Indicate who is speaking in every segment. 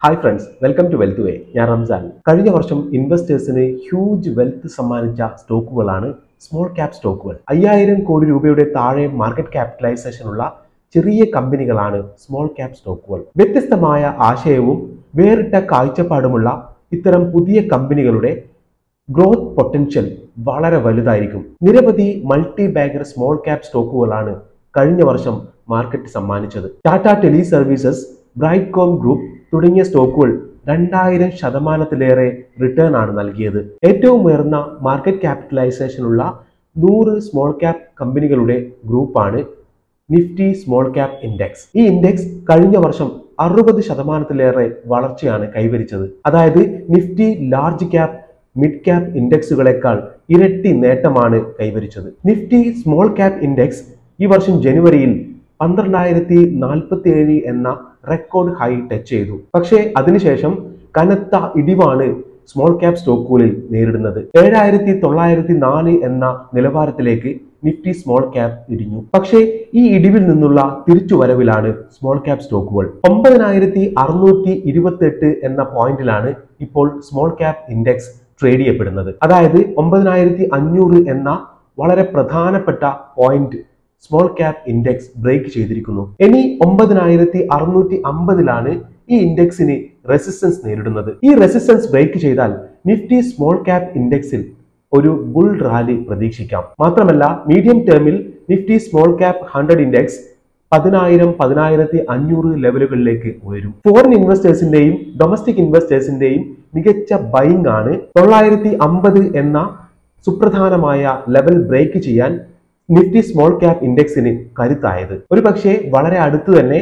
Speaker 1: hi friends welcome to wealth way ഞാൻ റംസാൻ കഴിഞ്ഞ വർഷം ഇൻവെസ്റ്റേഴ്സിന് ഹ്യൂജ് വെൽത്ത് സമ്മാനിച്ച സ്റ്റോക്കുകളാണ് സ്മോൾ ക്യാപ് സ്റ്റോക്കുകൾ അയ്യായിരം കോടി രൂപയുടെ താഴെ മാർക്കറ്റ് ക്യാപിറ്റലൈസേഷൻ ഉള്ള ചെറിയ കമ്പനികളാണ് സ്മോൾ ക്യാപ് സ്റ്റോക്കുകൾ വ്യത്യസ്തമായ ആശയവും വേറിട്ട കാഴ്ചപ്പാടുമുള്ള ഇത്തരം പുതിയ കമ്പനികളുടെ ഗ്രോത്ത് പൊട്ടൻഷ്യൽ വളരെ വലുതായിരിക്കും നിരവധി മൾട്ടി ബാഗർ സ്മോൾ ക്യാപ് സ്റ്റോക്കുകളാണ് കഴിഞ്ഞ വർഷം മാർക്കറ്റ് സമ്മാനിച്ചത് Tata teleservices Brightcom group തുടങ്ങിയ സ്റ്റോക്കുകൾ രണ്ടായിരം ശതമാനത്തിലേറെ റിട്ടേൺ ആണ് നൽകിയത് ഏറ്റവും ഉയർന്ന മാർക്കറ്റ് ക്യാപിറ്റലൈസേഷൻ ഉള്ള നൂറ് സ്മോൾ ക്യാപ് കമ്പനികളുടെ ഗ്രൂപ്പാണ് നിഫ്റ്റി സ്മോൾ ക്യാപ് ഇൻഡെക്സ് ഈ ഇൻഡെക്സ് കഴിഞ്ഞ വർഷം അറുപത് ശതമാനത്തിലേറെ വളർച്ചയാണ് കൈവരിച്ചത് അതായത് Nifty large cap mid cap ഇൻഡെക്സുകളെക്കാൾ ഇരട്ടി നേട്ടമാണ് കൈവരിച്ചത് നിഫ്റ്റി സ്മോൾ ക്യാപ് ഇൻഡെക്സ് ഈ വർഷം ജനുവരിയിൽ പന്ത്രണ്ടായിരത്തി നാൽപ്പത്തി ഏഴ് എന്ന റെക്കോർഡ് ഹൈ ടച്ച് ചെയ്തു പക്ഷേ അതിനുശേഷം കനത്ത ഇടിവാണ് സ്മോൾ ക്യാപ് സ്റ്റോക്കുകളിൽ നേരിടുന്നത് ഏഴായിരത്തി തൊള്ളായിരത്തി നാല് എന്ന നിലവാരത്തിലേക്ക് നിഫ്റ്റി സ്മോൾ ക്യാപ് ഇടിഞ്ഞു പക്ഷേ ഈ ഇടിവിൽ നിന്നുള്ള തിരിച്ചുവരവിലാണ് സ്മോൾ ക്യാപ് സ്റ്റോക്കുകൾ ഒമ്പതിനായിരത്തി അറുന്നൂറ്റി ഇരുപത്തെട്ട് എന്ന പോയിന്റിലാണ് ഇപ്പോൾ സ്മോൾ ക്യാപ് ഇൻഡെക്സ് ട്രേഡ് ചെയ്യപ്പെടുന്നത് അതായത് ഒമ്പതിനായിരത്തി അഞ്ഞൂറ് എന്ന വളരെ പ്രധാനപ്പെട്ട point small cap index break ചെയ്തിരിക്കുന്നു ഇനി ഒമ്പതിനായിരത്തി അറുന്നൂറ്റി അമ്പതിലാണ് ഈ ഇൻഡെക്സിന് റെസിസ്റ്റൻസ് നേരിടുന്നത് ഈ റെസിസ്റ്റൻസ് ബ്രേക്ക് ചെയ്താൽ നിഫ്റ്റി സ്മോൾ ക്യാപ് ഇൻഡെക്സിൽ ഒരു ബുൾ റാലി പ്രതീക്ഷിക്കാം മാത്രമല്ല മീഡിയം ടേമിൽ Nifty small cap hundred index പതിനായിരം പതിനായിരത്തി അഞ്ഞൂറ് ലെവലുകളിലേക്ക് ഉയരും ഫോറിൻ ഇൻവെസ്റ്റേഴ്സിന്റെയും ഡൊമസ്റ്റിക് ഇൻവെസ്റ്റേഴ്സിന്റെയും മികച്ച ബൈങ് ആണ് തൊള്ളായിരത്തി അമ്പത് എന്ന സുപ്രധാനമായ ലെവൽ ബ്രേക്ക് ചെയ്യാൻ നിഫ്റ്റി സ്മോൾ ക്യാപ് ഇൻഡെക്സിന് കരുത്തായത് ഒരു പക്ഷേ വളരെ അടുത്ത് തന്നെ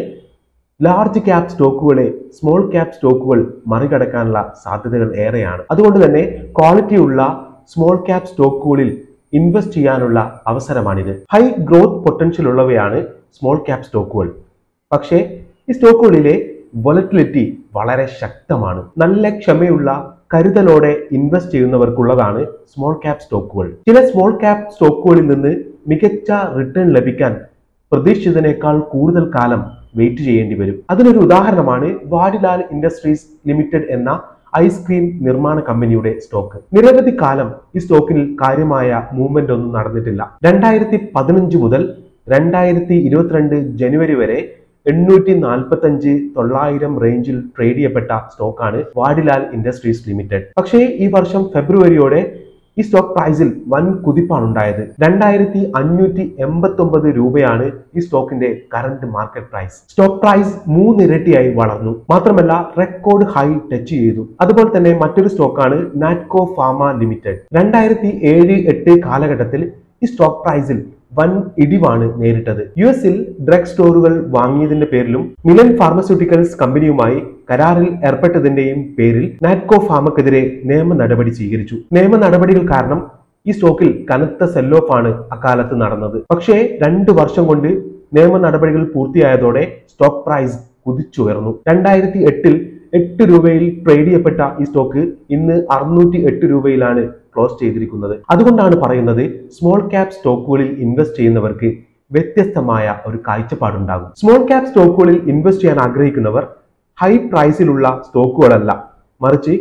Speaker 1: ലാർജ് ക്യാപ് സ്റ്റോക്കുകളെ സ്മോൾ ക്യാപ് സ്റ്റോക്കുകൾ മറികടക്കാനുള്ള സാധ്യതകൾ ഏറെയാണ് അതുകൊണ്ട് തന്നെ ക്വാളിറ്റിയുള്ള സ്മോൾ ക്യാപ് സ്റ്റോക്കുകളിൽ ഇൻവെസ്റ്റ് ചെയ്യാനുള്ള അവസരമാണിത് ഹൈ ഗ്രോത്ത് പൊട്ടൻഷ്യൽ ഉള്ളവയാണ് സ്മോൾ ക്യാപ് സ്റ്റോക്കുകൾ പക്ഷേ ഈ സ്റ്റോക്കുകളിലെ വൊലറ്റിലിറ്റി വളരെ ശക്തമാണ് നല്ല ക്ഷമയുള്ള കരുതലോടെ ഇൻവെസ്റ്റ് ചെയ്യുന്നവർക്കുള്ളതാണ് സ്മോൾ ക്യാപ് സ്റ്റോക്കുകൾ ചില സ്മോൾ ക്യാപ് സ്റ്റോക്കുകളിൽ നിന്ന് മികച്ച റിട്ടേൺ ലഭിക്കാൻ പ്രതീക്ഷിച്ചതിനേക്കാൾ കൂടുതൽ കാലം വെയിറ്റ് ചെയ്യേണ്ടി വരും അതിനൊരു ഉദാഹരണമാണ് വാഡിലാൽ ഇൻഡസ്ട്രീസ് ലിമിറ്റഡ് എന്ന ഐസ്ക്രീം നിർമ്മാണ കമ്പനിയുടെ സ്റ്റോക്ക് നിരവധി കാലം ഈ സ്റ്റോക്കിൽ കാര്യമായ മൂവ്മെന്റ് ഒന്നും നടന്നിട്ടില്ല രണ്ടായിരത്തി പതിനഞ്ച് മുതൽ രണ്ടായിരത്തി ഇരുപത്തിരണ്ട് ജനുവരി വരെ എണ്ണൂറ്റി നാൽപ്പത്തി അഞ്ച് തൊള്ളായിരം റേഞ്ചിൽ ട്രേഡ് ചെയ്യപ്പെട്ട സ്റ്റോക്കാണ് വാഡിലാൽ ഇൻഡസ്ട്രീസ് ലിമിറ്റഡ് പക്ഷേ ഈ വർഷം ഫെബ്രുവരിയോടെ ഈ സ്റ്റോക്ക് പ്രൈസിൽ വൻ കുതിപ്പാണ് ഉണ്ടായത് രണ്ടായിരത്തി അഞ്ഞൂറ്റി എൺപത്തി ഒമ്പത് രൂപയാണ് ഈ സ്റ്റോക്കിന്റെ current market price stock price മൂന്നിരട്ടിയായി വളർന്നു മാത്രമല്ല റെക്കോർഡ് ഹൈ ടച്ച് ചെയ്തു അതുപോലെ തന്നെ മറ്റൊരു സ്റ്റോക്കാണ് നാറ്റ്കോ ഫാർമ ലിമിറ്റഡ് രണ്ടായിരത്തി ഏഴ് എട്ട് കാലഘട്ടത്തിൽ ഈ സ്റ്റോക്ക് പ്രൈസിൽ വൻ ഇടിവാണ് നേരിട്ടത് യു എസിൽ ഡ്രഗ് സ്റ്റോറുകൾ വാങ്ങിയതിന്റെ പേരിലും മിലൻ ഫാർമസ്യൂട്ടിക്കൽസ് കമ്പനിയുമായി കരാറിൽ ഏർപ്പെട്ടതിന്റെയും പേരിൽ നാറ്റ്കോ ഫാമക്കെതിരെ നിയമ നടപടി സ്വീകരിച്ചു നിയമ നടപടികൾ കാരണം ഈ സ്റ്റോക്കിൽ കനത്ത സെൽ ഓഫ് ആണ് അക്കാലത്ത് നടന്നത് പക്ഷേ രണ്ട് വർഷം കൊണ്ട് നിയമ നടപടികൾ പൂർത്തിയായതോടെ സ്റ്റോക്ക് പ്രൈസ് കുതിച്ചുയർന്നു രണ്ടായിരത്തി എട്ടിൽ എട്ട് രൂപയിൽ ട്രേഡ് ചെയ്യപ്പെട്ട ഈ സ്റ്റോക്ക് ഇന്ന് അറുന്നൂറ്റി എട്ട് രൂപയിലാണ് ക്ലോസ് ചെയ്തിരിക്കുന്നത് അതുകൊണ്ടാണ് പറയുന്നത് സ്മോൾ ക്യാപ് സ്റ്റോക്കുകളിൽ ഇൻവെസ്റ്റ് ചെയ്യുന്നവർക്ക് വ്യത്യസ്തമായ ഒരു കാഴ്ചപ്പാടുണ്ടാകും സ്മോൾ ക്യാപ് സ്റ്റോക്കുകളിൽ ഇൻവെസ്റ്റ് ചെയ്യാൻ ആഗ്രഹിക്കുന്നവർ ഹൈ പ്രൈസിലുള്ള സ്റ്റോക്കുകളല്ല മറിച്ച്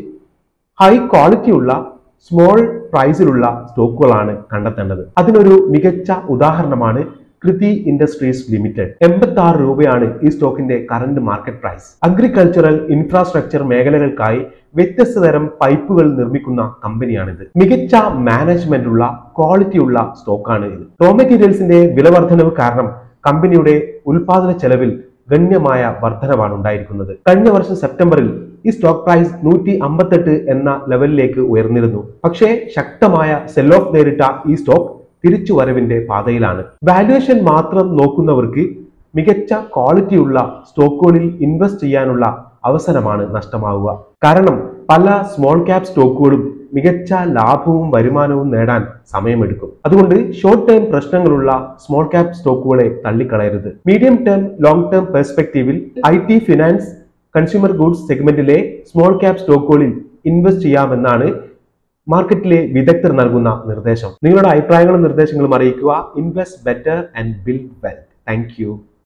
Speaker 1: ഹൈ ക്വാളിറ്റി ഉള്ള സ്മോൾ പ്രൈസിലുള്ള സ്റ്റോക്കുകളാണ് കണ്ടെത്തേണ്ടത് അതിനൊരു മികച്ച ഉദാഹരണമാണ് കൃതി ഇൻഡസ്ട്രീസ് ലിമിറ്റഡ് എൺപത്തി ആറ് രൂപയാണ് ഈ സ്റ്റോക്കിന്റെ current market price agricultural infrastructure മേഖലകൾക്കായി വ്യത്യസ്ത തരം പൈപ്പുകൾ നിർമ്മിക്കുന്ന കമ്പനിയാണിത് മികച്ച മാനേജ്മെന്റ് ഉള്ള ക്വാളിറ്റി ഉള്ള സ്റ്റോക്കാണ് ഇത് റോ മെറ്റീരിയൽസിന്റെ വിലവർദ്ധനവ് കാരണം കമ്പനിയുടെ ഉൽപാദന ചെലവിൽ ഗണ്യമായ വർധനവാണ് ഉണ്ടായിരിക്കുന്നത് കഴിഞ്ഞ വർഷം സെപ്റ്റംബറിൽ ഈ സ്റ്റോക്ക് പ്രൈസ് നൂറ്റി അമ്പത്തെട്ട് എന്ന ലെവലിലേക്ക് ഉയർന്നിരുന്നു പക്ഷേ ശക്തമായ സെൽ ഓഫ് നേരിട്ട ഈ സ്റ്റോക്ക് തിരിച്ചുവരവിന്റെ പാതയിലാണ് വാല്യുവേഷൻ മാത്രം നോക്കുന്നവർക്ക് മികച്ച ക്വാളിറ്റിയുള്ള സ്റ്റോക്കുകളിൽ ഇൻവെസ്റ്റ് ചെയ്യാനുള്ള അവസരമാണ് നഷ്ടമാവുക കാരണം പല സ്മോൾ ക്യാപ് സ്റ്റോക്കുകളും മികച്ച ലാഭവും വരുമാനവും നേടാൻ സമയമെടുക്കും അതുകൊണ്ട് ഷോർട്ട് ടേം പ്രശ്നങ്ങളുള്ള സ്മോൾ ക്യാപ് സ്റ്റോക്കുകളെ തള്ളിക്കളയരുത് മീഡിയം ടേം ലോങ് ടേം പെർസ്പെക്റ്റീവിൽ I T finance consumer goods സെഗ്മെന്റിലെ സ്മോൾ ക്യാപ് സ്റ്റോക്കുകളിൽ ഇൻവെസ്റ്റ് ചെയ്യാമെന്നാണ് മാർക്കറ്റിലെ വിദഗ്ധർ നൽകുന്ന നിർദ്ദേശം നിങ്ങളുടെ അഭിപ്രായങ്ങളും നിർദ്ദേശങ്ങളും അറിയിക്കുക invest better and build wealth thank